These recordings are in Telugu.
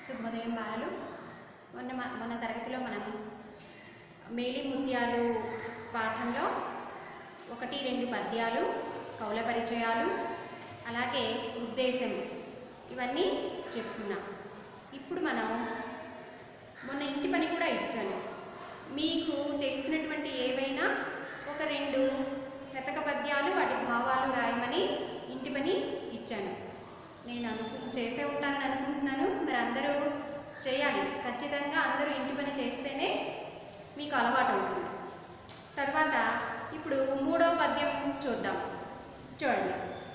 శుభోదయం బాలలు మొన్న మ- మన తరగతిలో మనం మేలి ముత్యాలు పాఠంలో ఒకటి రెండు పద్యాలు కౌల పరిచయాలు అలాగే ఉద్దేశం ఇవన్నీ చెప్పుకున్నాం ఇప్పుడు మనం మొన్న ఇంటి పని కూడా ఇచ్చాను మీకు తెలిసినటువంటి ఏవైనా ఒక రెండు శతక పద్యాలు వాటి భావాలు రాయమని ఇంటి పని ఇచ్చాను నేను అనుకు చేసే ఉంటానని అనుకుంటున్నాను మరి అందరూ చేయాలి ఖచ్చితంగా అందరూ ఇంటి పని చేస్తేనే మీకు అలవాటు అవుతుంది తర్వాత ఇప్పుడు మూడో పద్యం చూద్దాం చూడండి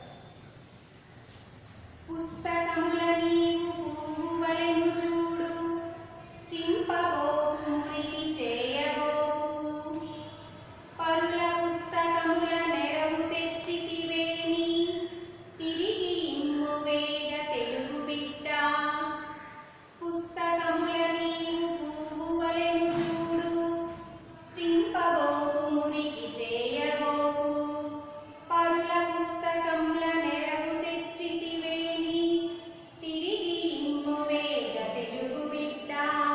పుస్తకముల నీవు పువ్వువలెను చూడు చింపబోకు మురికి చేయబోకు పరుల పుస్తకముల నెరవు తెచ్చితివేని తిరిగి ఇమ్ము వేగ తెలుగు బిడ్డ పుస్తకముల నీవు పువ్వువలెను చూడు చింపబోకు మురికి చేయబోకు పరుల పుస్తకముల నెరవు తెచ్చితివేని తిరిగి ఇమ్ము వేగ తెలుగు బిడ్డ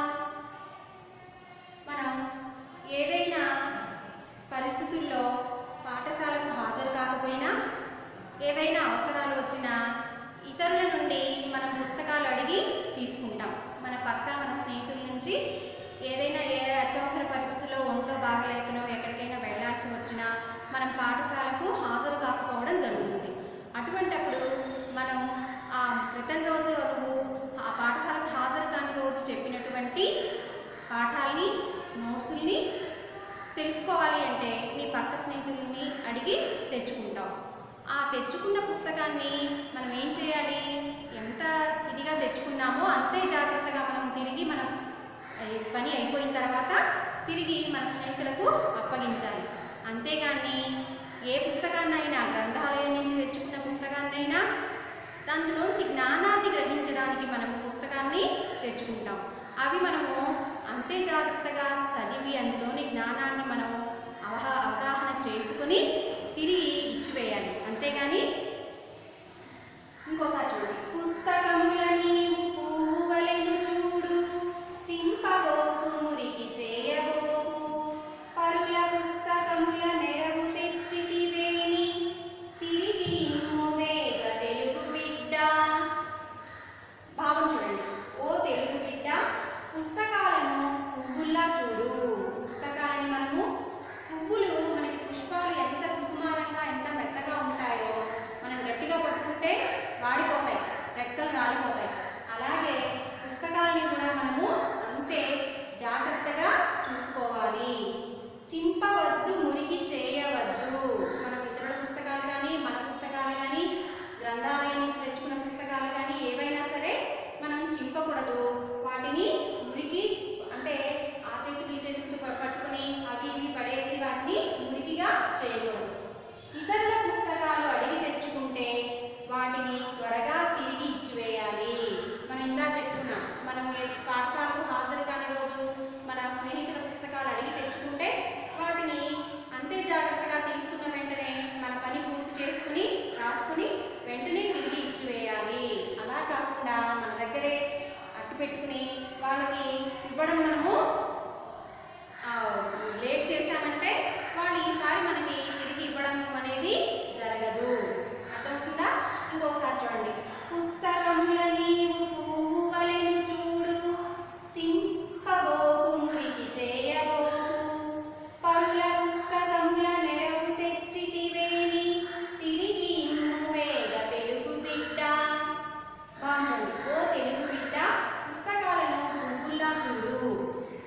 మనం ఏదైనా పరిస్థితుల్లో పాఠశాలకు హాజరు కాకపోయినా ఏవైనా అవసరాలు వచ్చినా ఇతరుల నుండి మనం పుస్తకాలు అడిగి తీసుకుంటాం మన పక్క మన స్నేహితుల నుంచి ఏదైనా ఏ అత్యవసర పరిస్థితుల్లో ఒంట్లో బాగలేకనో ఎక్కడికైనా వెళ్ళాల్సి వచ్చినా మనం పాఠశాలకు హాజరు కాకపోవడం జరుగుతుంది అటువంటప్పుడు మనం ఆ క్రితం రోజు వరకు ఆ పాఠశాలకు హాజరు కాని రోజు చెప్పినటువంటి పాఠాలని నోట్సుల్ని తెలుసుకోవాలి అంటే మీ పక్క స్నేహితుల్ని అడిగి తెచ్చుకుంటాం ఆ తెచ్చుకున్న పుస్తకాన్ని మనం ఏం చేయాలి ఎంత ఇదిగా తెచ్చుకున్నామో అంతే జాగ్రత్తగా మనం తిరిగి మనం అది పని అయిపోయిన తర్వాత తిరిగి మన స్నేహితులకు అప్పగించాలి అంతేగాని ఏ పుస్తకాన్నైనా గ్రంథాలయం నుంచి తెచ్చుకున్న పుస్తకాన్నైనా దానిలోంచి జ్ఞానాన్ని గ్రహించడానికి మనం పుస్తకాన్ని తెచ్చుకుంటాం అవి మనము అంతే జాగ్రత్తగా చదివి అందులోని జ్ఞానాన్ని మనం అవహా అవగాహన చేసుకుని తిరిగి ఇచ్చివేయాలి అంతేగాని ఇంకోసారి చూడండి పుస్తకముల నీవు పువ్వువలెను చూడు చింపబోకు మురికి చేయబోకు పరుల పుస్తకముల నెరవు తెచ్చితివేని తిరిగి ఇమ్ము వేగ తెలుగు బిడ్డ భావం చూడండి ఓ తెలుగు బిడ్డ పుస్తకాలను పువ్వుల్లా చూడు పుస్తకాలని మనము పువ్వులు మనకి పుష్పాలు ఎంత సుకుమారంగా ఎంత మెత్తగా ఉంటాయో మనం గట్టిగా పట్టుకుంటే వాడిపోతాయి రెక్కలు రాలిపోతాయి అలాగే పుస్తకాలని కూడా మనము అంతే జాగ్రత్తగా చూసుకోవాలి చింపవద్దు మురికి చేయవద్దు మనం ఇతరుల పుస్తకాలు కానీ మన పుస్తకాలు కానీ గ్రంథాలయం నుంచి తెచ్చుకున్న పుస్తకాలు కానీ ఏవైనా సరే మనం చింపకూడదు వాటిని మురికి అంటే ఆ చేతికి ఈ చేతికి ప- పట్టుకుని అవి ఇవి పడేసి వాటిని మురికిగా చేయకూడదు ఇతరుల పుస్తకాలు అడిగి తెచ్చుకుంటే వాటిని త్వరగా తిరిగి ఇచ్చివేయాలి మనం ఇందా చెప్పుకున్నాం మనం ఏ పాఠశాలకు హాజరు కాని రోజు మన స్నేహితుల పుస్తకాలు అడిగి తెచ్చుకుంటే వాటిని అంతే జాగ్రత్తగా తీసుకున్న వెంటనే మన పని పూర్తి చేసుకుని రాసుకుని వెంటనే తిరిగి ఇచ్చివేయాలి అలా కాకుండా మన దగ్గరే అట్టు పెట్టుకుని వాళ్ళకి ఇవ్వడం మనము ఆ, లేట్ చేశామంటే వాళ్ళు ఈసారి మనకి తిరిగి ఇవ్వడం అనేది జరగదు అర్థమవుతుందా ఇంకోసారి చూడండి పుస్తకముల నీవు పువ్వు వలెను చూడు చింపబోకు మురికి చేయబోకు పరుల పుస్తకముల నెరవు తెచ్చితివేని తిరిగి ఇమ్ము వేగ తెలుగు బిడ్డ బాగుంటుంది ఓ తెలుగు బిడ్డ పుస్తకాలను పువ్వుల్లా చూడు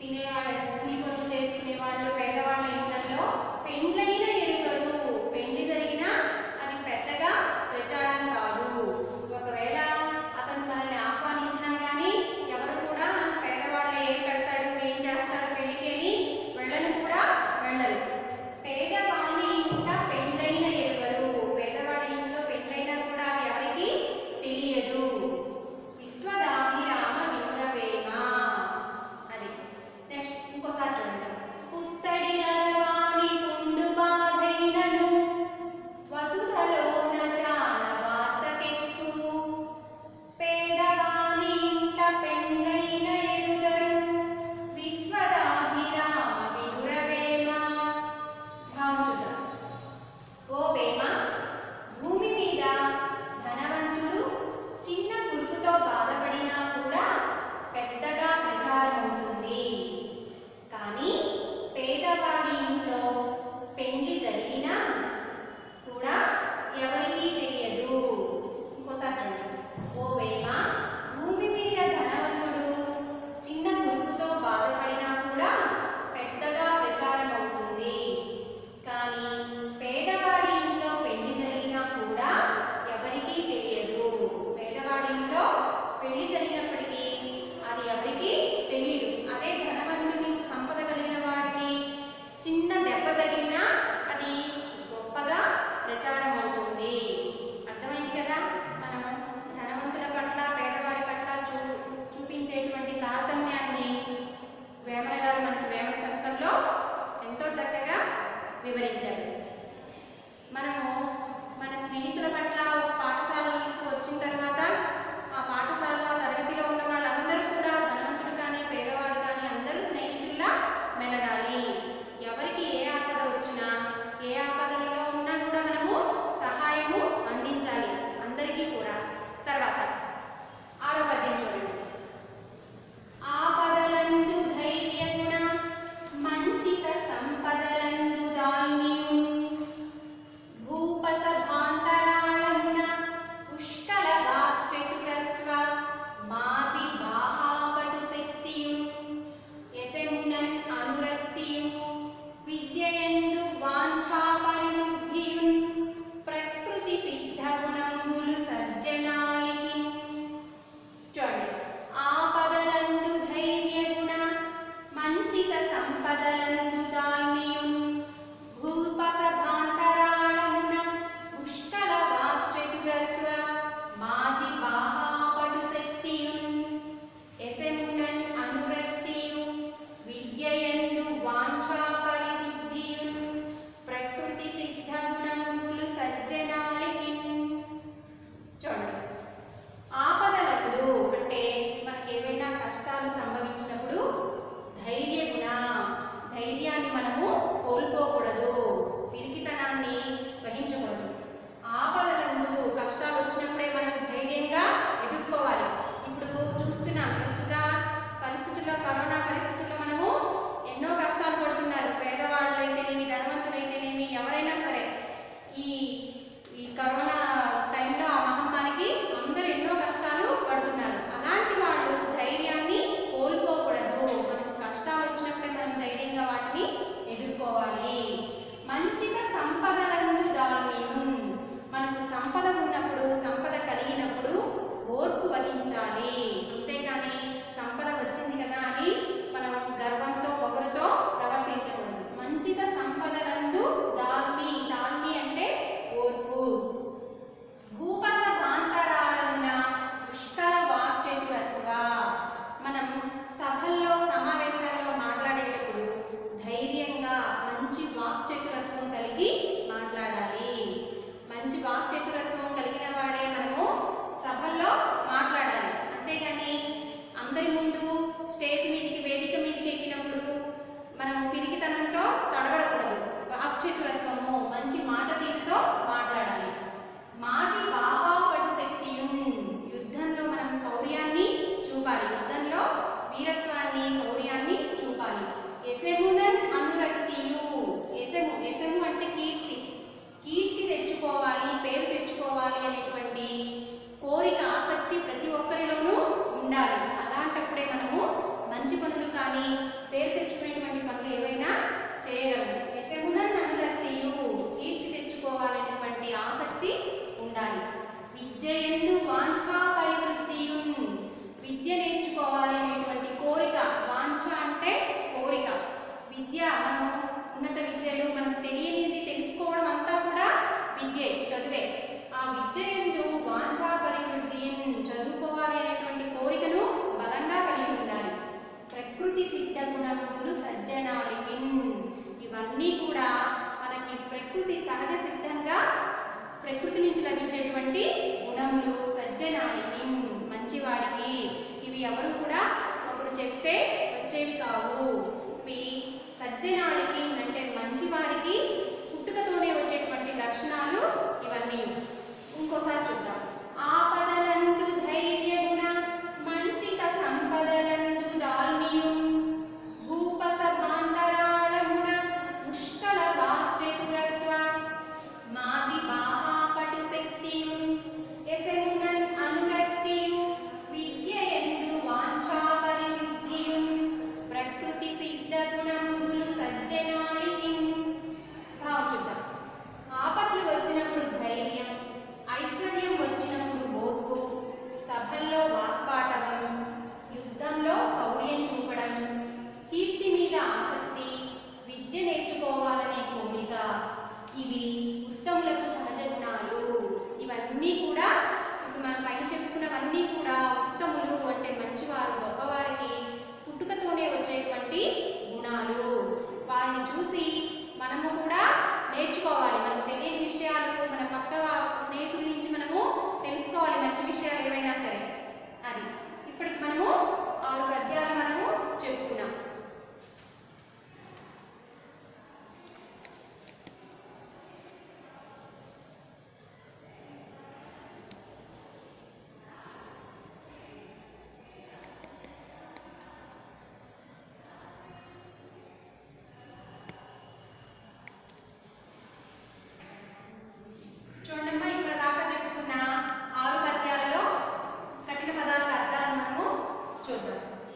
తినేవాళ్ళు కూలి పనులు చేసుకునే వాళ్ళు పేదవాళ్ళ ఇళ్లలో పెండ్లైన ఎరుగరు పెండ్లి జరిగినా అది పెద్దగా ప్రచారం కాదు ఒకవేళ అతను మనల్ని ఆహ్వానించినా కానీ ఎవరు కూడా పేదవాళ్ళ ఏం పెడతాడు ఏం చేస్తాడు పెళ్లికి అని వెళ్ళను కూడా వెళ్ళరు పేదవాని ఇంట పెండ్లైన ఎరుగరు పేదవాడి ఇంట్లో పెండ్లైనా కూడా అది ఎవరికి తెలియదు విశ్వదాభిరామ వినురవేమ అది నెక్స్ట్ ఇంకోసారి చూడండి పుత్తడి నలవాని పుండు బాధైనను వసుధలోన చాల వార్తకెక్కు పేదవాని ఇంట పెండ్లైన ఎరుగరు విశ్వదాభిరామ వినురవేమ భావం చూద్దాం ఓ వేమ భూమి మీద ధనవంతుడు చిన్న కురుపుతో బాధపడినా కూడా పెద్దగా ప్రచారం అవుతుంది కానీ పేదవాడి ఇంట్లో పెండ్లి జరిగినా కూడా ఎవరికీ తెలియదు ఇంకోసారి చూడండి ఓ వేమ భూమి మీద ధనవంతుడు చిన్న కురుపుతో బాధపడినా కూడా పెద్దగా ప్రచారం అవుతుంది కానీ పేదవాడి ఇంట్లో పెళ్లి జరిగినా కూడా ఎవరికీ తెలియదు పేదవాడి ఇంట్లో పెళ్లి జరిగినప్పటికీ అది ఎవరికీ తెలియదు అదే ధనవంతుని సంపద కలిగిన వాడికి చిన్న దెబ్బ తగిలినా అది గొప్పగా ప్రచారం అవుతుంది అర్థమైంది కదా మనం ధనవంతుల పట్ల పేదవారి పట్ల చూ చూపించేటువంటి తారతమ్యాన్ని వేమన గారు మనకి వేమన సంస్థల్లో ఎంతో చక్కగా వివరించారు మనము మన స్నేహితుల పట్ల పాఠశాలకు వచ్చిన తర్వాత ఆ పాఠశాలలో ఆ తరగతిలో ఉన్న వాళ్ళందరూ కూడా ధనవంతుడు కానీ పేదవాడు కానీ అందరూ స్నేహితుల్లా మెలగాలి ఎవరికి ఏ ఆపద వచ్చినా ఏ ఆపదలలో ఉన్నా కూడా మనము సహాయము అందించాలి అందరికీ కూడా తర్వాత ఆరో పద్యం చూడండి ఆపదలందు ధైర్యగుణ మంచిత సంపదలందు దాల్మియున్ భూపసభాంతరాళమున పుష్కల వాక్చతురత్వ మాజి బాహాపటు శక్తియున్ ఎసెమునన్ అనురక్తియు విద్యయందు వాంఛా పరివృద్ధియున్ ప్రకృతి సిద్ధ గుణములు సర్జనాళికి చూడండి ఆపదలందు ధైర్యగుణ మంచిత సంపదలందు దాల్మియున్ భూపసభాంతరాళమున పుష్కల వాక్చతురత్వ మాజి బాహాపటు శక్తియున్ ఎసెమునన్ అనురక్తియు విద్యయందు వాంఛా పరివృద్ధియున్ ప్రకృతి సిద్ధ గుణములు సజ్జనాళికిన్ చూడండి ఆపదలందు అంటే మనకి ఏవైనా కష్టాలు సంభవించినప్పుడు ధైర్య గుణ ధైర్యాన్ని మనము కోల్పోకూడదు పిరికితనాన్ని వహించకూడదు ఆపదలందు కష్టాలు వచ్చినప్పుడే మనం ధైర్యంగా ఎదుర్కోవాలి ఇప్పుడు చూస్తున్నాం ప్రస్తుత పరిస్థితుల్లో కరోనా పరిస్థితుల్లో మనము ఎన్నో కష్టాలు పడుతున్నారు పేదవాళ్ళు అయితేనేమి ధనవంతులు అయితేనేమి ఎవరైనా సరే ఈ ఈ కరోనా టైంలో ఆ మహమ్మారికి అందరూ ఎన్నో కష్టాలు పడుతున్నారు అలాంటి వాళ్ళు ధైర్యాన్ని కోల్పోకూడదు మనకు కష్టాలు వచ్చినప్పుడే మనం ధైర్యంగా వాటిని ఎదుర్కోవాలి మంచిత సంపదలందు దాల్మీయం మనకు సంపద ఉన్నప్పుడు సంపద కలిగినప్పుడు ఓర్పు వహించాలి అంతేకాని సంపద వచ్చింది కదా అని మనం గర్వంతో పొగరుతో ప్రవర్తించకూడదు మంచిత సంపదలందు దాల్మి దాల్మి అంటే ఓర్పు భూపస భాంతరాళమున పుష్కల వాక్చతురత్వ మనం సభల్లో సమావేశాల్లో మాట్లాడేటప్పుడు ధైర్యంగా మంచి వాక్చతురత్వం కలిగి మాట్లాడాలి మంచి వాక్చతురత్వం కలిగిన వాడే మనము సభల్లో మాట్లాడాలి అంతేగాని అందరి ముందు స్టేజ్ మీదకి వేదిక మీదకి ఎక్కినప్పుడు మనం పిరికితనంతో తడబడకూడదు వాక్చతురత్వము మంచి మాట తీరుతో మాట్లాడాలి మాజీ బాహాపడు శక్తియున్ యుద్ధంలో మనం శౌర్యాన్ని చూపాలి యుద్ధంలో వీరత్వాన్ని శౌర్యాన్ని చూపాలి ఎసెమునన్ అనురక్తియు ఎసెము ఎసెము అంటే కీర్తి కీర్తి తెచ్చుకోవాలి పేరు తెచ్చుకోవాలి అనేటువంటి కోరిక ఆసక్తి ప్రతి ఒక్కరిలోనూ ఉండాలి అలాంటప్పుడే మనము మంచి పనులు కానీ కానీ పేరు తెచ్చుకునేటువంటి పనులు ఏవైనా చేయగలరు ఎసెమునన్ అనురక్తియు కీర్తి తెచ్చుకోవాలనేటువంటి ఆసక్తి ఉండాలి విద్య ఎందు వాంఛా పరివృత్తియున్ విద్య నేర్చుకోవాలి అనేటువంటి కోరిక వాంఛ అంటే కోరిక విద్య మనం ఉన్నత విద్యలు మనకు తెలియనిది తెలుసుకోవడం అంతా కూడా విద్యే చదువే ఆ విద్య ఎందు వాంఛా పరివృద్ధి చదువుకోవాలి అనేటువంటి కోరికను బలంగా కలిగి ఉండాలి ప్రకృతి సిద్ధ గుణములు సజ్జనాలికి ఇవన్నీ కూడా మనకి ప్రకృతి సహజ సిద్ధంగా ప్రకృతి నుంచి లభించేటువంటి గుణములు సజ్జనానికి మంచివాడికి ఇవి ఎవరు కూడా ఒకరు చెప్తే వచ్చేవి కావు ఇవి సజ్జనానికి అంటే మంచివారికి పుట్టుకతోనే వచ్చేటువంటి లక్షణాలు ఇవన్నీ ఇంకోసారి చూద్దాం ఆపదలందు ధైర్య గుణ మంచిత సంపదలందు దాల్మియున్ భూపసభాంతరాళమున పుష్కల వాక్చతురత్వ మాజి మహాపటు శక్తియున్ ఎసెమునన్ అనురక్తియు విద్య ఎందు వాంఛా పరివృద్ధియున్ ప్రకృతి సిద్ధ గుణంబులు సజ్జనాళికిన్ భావం చూద్దాం ఆపదలు వచ్చినప్పుడు ధైర్యం ఐశ్వర్యం వచ్చినప్పుడు ఓర్పు సభల్లో వాక్పాటవం యుద్ధంలో శౌర్యం చూపడం కీర్తి మీద ఆసక్తి విద్య నేర్చుకోవాలనే కోరిక ఇవి ఉత్తములకు సహజ గుణాలు ఇవన్నీ కూడా ఇప్పుడు మనం పైన చెప్పుకున్నవన్నీ కూడా ఉత్తములు అంటే మంచివారు గొప్పవారికి పుట్టుకతోనే వచ్చేటువంటి గుణాలు వారిని చూసి మనము కూడా నేర్చుకోవాలి మనకు తెలియని విషయాలు మన పక్క స్నేహితుల నుంచి మనము తెలుసుకోవాలి మంచి విషయాలు ఏవైనా సరే అది ఇప్పటికి మనము ఆరు పద్యాలు మనము చెప్పుకున్నాం చూడండమ్మా ఇప్పుడు దాకా చెప్పుకున్న ఆరు పద్యాలలో కఠిన పదాలకు అర్థాలను మనము చూద్దాం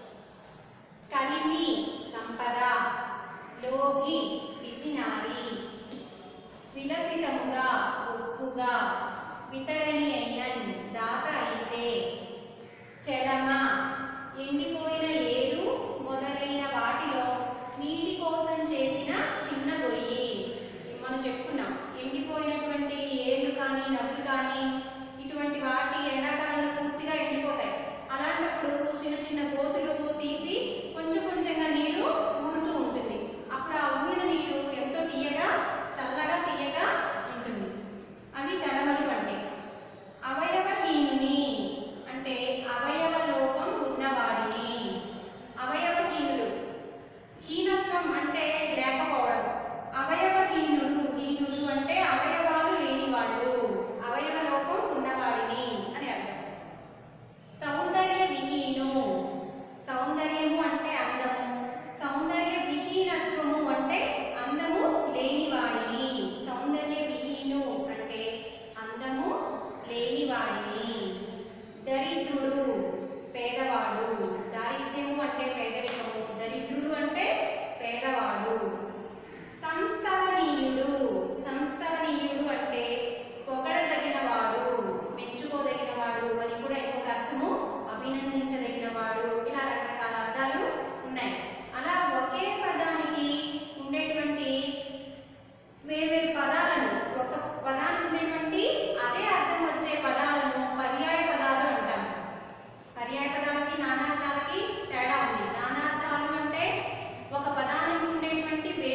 కలిమి సంపద లోగి పిసినారి విలసితముగా ఒప్పుగా వితరణి అయినన్ దాత అయితే చలమ ఎండిపోయిన ఏరు మొదలైన వాటిలో నీటి కోసం చేసిన చిన్న గొయ్యి మనం చెప్పుకున్నాం ఎండిపోయినటువంటి ఏర్లు కానీ నదులు కానీ ఇటువంటి వాటి ఎండాకాలంలో పూర్తిగా ఎండిపోతాయి అలాంటప్పుడు చిన్న చిన్న గోతులు తీసి కొంచెం కొంచెంగా నీరు ఊరుతూ ఉంటుంది అప్పుడు ఆ ఊరిన నీరు ఎంతో తీయగా చల్లగా తీయగా ఉంటుంది అవి చలమలు అంటే అవయవహీనుని అంటే అవయవ లోపం ఉన్నవాడిని అవయవహీనులు హీనత్వం అంటే లేకపోవడం అవయవహీనుడు హీనుడు అంటే అవయవాలు లేనివాళ్ళు అవయవ లోపం ఉన్నవాడిని అని అర్థం సౌందర్య విహీను సౌందర్యము అంటే అందము సౌందర్య విహీనత్వము అంటే అందము లేనివాడిని సౌందర్య విహీను అంటే అందము లేనివాడిని దరిద్రుడు పేదవాడు దారిద్ర్యము అంటే పేదరికము దరిద్రుడు అంటే పేదవాడు సంస్థవనీయుడు సంస్థవనీయుడు అంటే పొగడదగినవాడు మెచ్చుకోదగినవాడు అని కూడా ఇంకొక అర్థము అభినందించదగినవాడు ఇలా రకరకాల అర్థాలు ఉన్నాయి అలా ఒకే పదానికి ఉండేటువంటి వేర్వేరు పదాలను ఒక పదానికి ఉండేటువంటి అదే అర్థం వచ్చే పదాలను పర్యాయ పదాలు అంటాం పర్యాయ పదాలకి నానార్థాలకి తేడా ఉంది నానార్థాలు అంటే ఒక పదానికి ఉండేటువంటి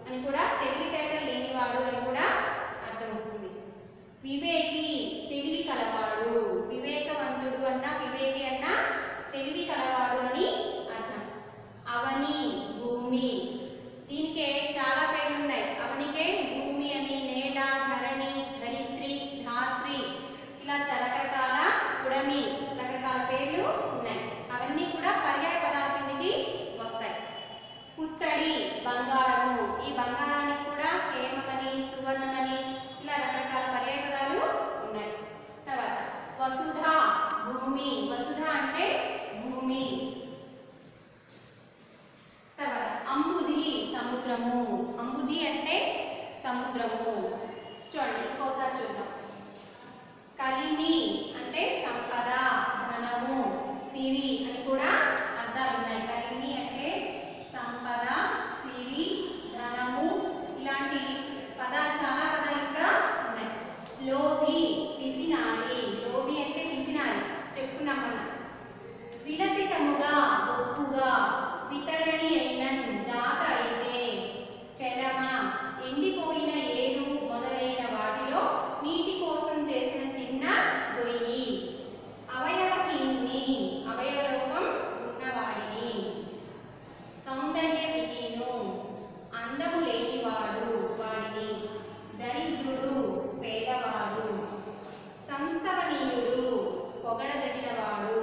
అని కూడా తెలివితేటలు లేనివాడు అని కూడా అర్థం వస్తుంది వివేకి తెలివి కలవాడు వివేకవంతుడు అన్న వివేకి అన్న తెలివి కలవాడు అని అర్థం అవని భూమి దీనికే చాలా పేర్లు ఉన్నాయి అవనికే భూమి అని నేల ధరణి ధరిత్రి ధాత్రి ఇలా చ- రకరకాల ఉడమి రకరకాల పేర్లు ఉన్నాయి అవన్నీ కూడా పర్యాయ పదాల కిందకి వస్తాయి పుత్తడి బంగారము ఈ బంగారానికి కూడా హేమమని సువర్ణమని ఇలా రకరకాల పర్యాయ పదాలు ఉన్నాయి తర్వాత వసుధ భూమి వసుధ అంటే భూమి తర్వాత అంబుధి సముద్రము అంబుధి అంటే సముద్రము చూడండి ఇంకోసారి చూద్దాం కలిమి అంటే సంపద ధనము సిరి అని కూడా అర్థాలు ఉన్నాయి కలిమి అంటే సంపద సిరి ధనము ఇలాంటి పదాలు చాలా పదాలు ఇంకా ఉన్నాయి లోభి పిసినారి లోభి అంటే పిసినారి చెప్పుకున్నాం మనం విలసితముగా ఒప్పుగా వితరణి అయిన దాత అయితే చలమ ఎండిపోయిన ఏరు మొదలైన వాటిలో నీటి కోసం చేసిన చిన్న గొయ్యి అవయవహీనుని అవయవలోపం ఉన్నవాడిని సౌందర్య విహీను అందము లేనివాడు వాడిని దరిద్రుడు పేదవాడు సంస్థవనీయుడు పొగడదగినవాడు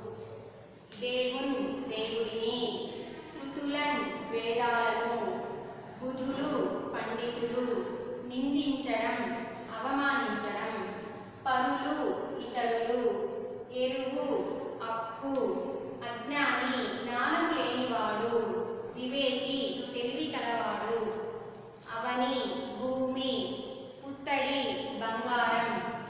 దేవున్ దేవుడిని శృతులన్ వేదాలను బుధులు పండితులు నిందించడం అవమానించడం పరులు ఇతరులు ఎరువు అప్పు అజ్ఞాని జ్ఞానము లేనివాడు వివేకి తెలివి కలవాడు అవని భూమి పుత్తడి బంగారం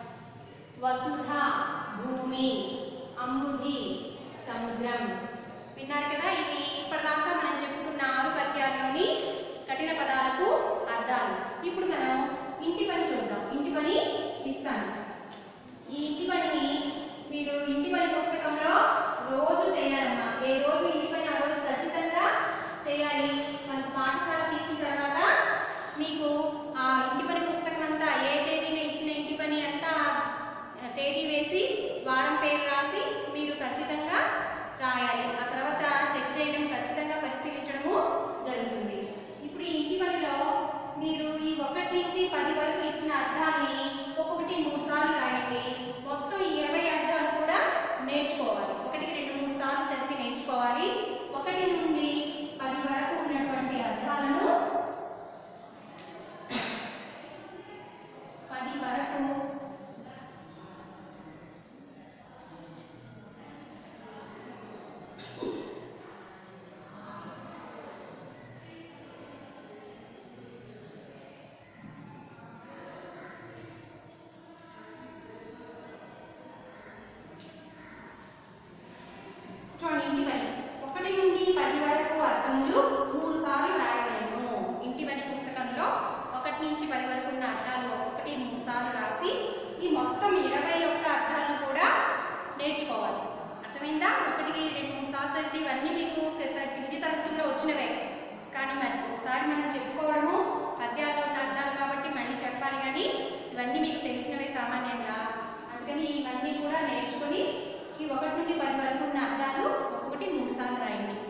వసుధ భూమి అంబుధి సముద్రం విన్నారు కదా ఇవి ఇప్పటిదాకా మనం చెప్పుకున్న ఆరు పద్యాల్లోని కఠిన పదాలకు అర్థాలు ఇప్పుడు మనం ఇంటి పని చూద్దాం ఇంటి పని ఇస్తాను ఈ ఇంటి పనిని మీరు ఇంటి పని పుస్తకంలో రోజు చేయాలమ్మా ఏ రోజు ఇంటి పని ఆ రోజు ఖచ్చితంగా చేయాలి మనకు పాఠశాల తీసిన తర్వాత మీకు ఆ ఇంటి పని పుస్తకం అంతా ఏ తేదీన ఇచ్చిన ఇంటి పని అంతా ఆ, తేదీ వేసి వారం పేరు రాసి మీరు ఖచ్చితంగా రాయాలి ఆ తర్వాత చెక్ చేయడం ఖచ్చితంగా పరిశీలించడము జరుగుతుంది ఇప్పుడు ఈ ఇంటి పనిలో మీరు ఈ ఒకటి నుంచి పది వరకు ఇచ్చిన అర్థాన్ని ఒక్కొక్కటి మూడు సార్లు రాయండి మొత్తం ఈ ఇరవై అర్థాలు కూడా నేర్చుకోవాలి ఒకటికి రెండు మూడు సార్లు చదివి నేర్చుకోవాలి ఒకటి నుండి పది వరకు ఉన్నటువంటి అర్థాలను పది వరకు చూడండి ఇంటి పని ఒకటి నుండి పది వరకు అర్థములు మూడు సార్లు రాయగలను ఇంటి పని పుస్తకంలో ఒకటి నుంచి పది వరకు ఉన్న అర్థాలు ఒకటి మూడు సార్లు రాసి ఈ మొత్తం ఇరవై ఒక్క అర్థాలను కూడా నేర్చుకోవాలి అర్థమైందా ఒకటికి రెండు మూడు సార్లు చదివితే ఇవన్నీ మీకు క్రిత క్రింది తరగతుల్లో వచ్చినవే కానీ మరి ఒకసారి మనం చెప్పుకోవడము పద్యాల్లో ఉన్న అర్థాలు కాబట్టి మళ్ళీ చెప్పాలి కానీ ఇవన్నీ మీకు తెలిసినవే సామాన్యంగా అందుకని ఇవన్నీ కూడా నేర్చుకొని ఈ ఒకటి నుండి పది వరకు ఉన్న అర్థాలు ఒక్కొక్కటి మూడు సార్లు రాయండి